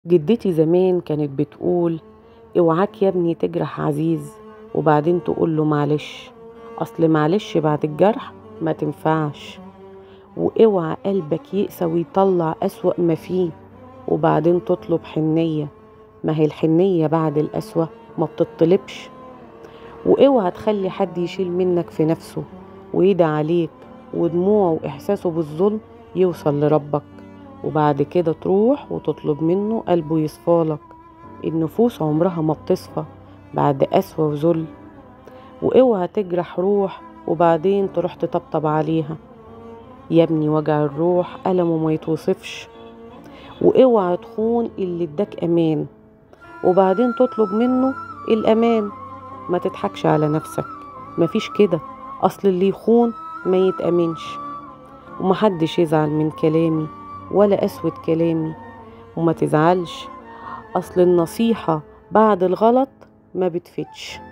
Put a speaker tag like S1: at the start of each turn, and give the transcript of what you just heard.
S1: جدتي زمان كانت بتقول اوعاك يا ابني تجرح عزيز وبعدين تقوله معلش اصل معلش بعد الجرح ما تنفعش واوعى قلبك يقسى ويطلع اسوأ ما فيه وبعدين تطلب حنية ما هي الحنية بعد القسوة ما بتطلبش واوعى تخلي حد يشيل منك في نفسه ويدعي عليك ودموعه واحساسه بالظلم يوصل لربك وبعد كده تروح وتطلب منه قلبه يصفالك النفوس عمرها ما بتصفى بعد قسوة وذل واوعى تجرح روح وبعدين تروح تطبطب عليها يا ابني وجع الروح ألمه ما يتوصفش واوعى تخون اللي اداك امان وبعدين تطلب منه الامان ما تضحكش على نفسك مفيش كده اصل اللي يخون ما يتأمنش ومحدش يزعل من كلامي ولا أسود كلامي وما تزعلش أصل النصيحة بعد الغلط ما بتفتش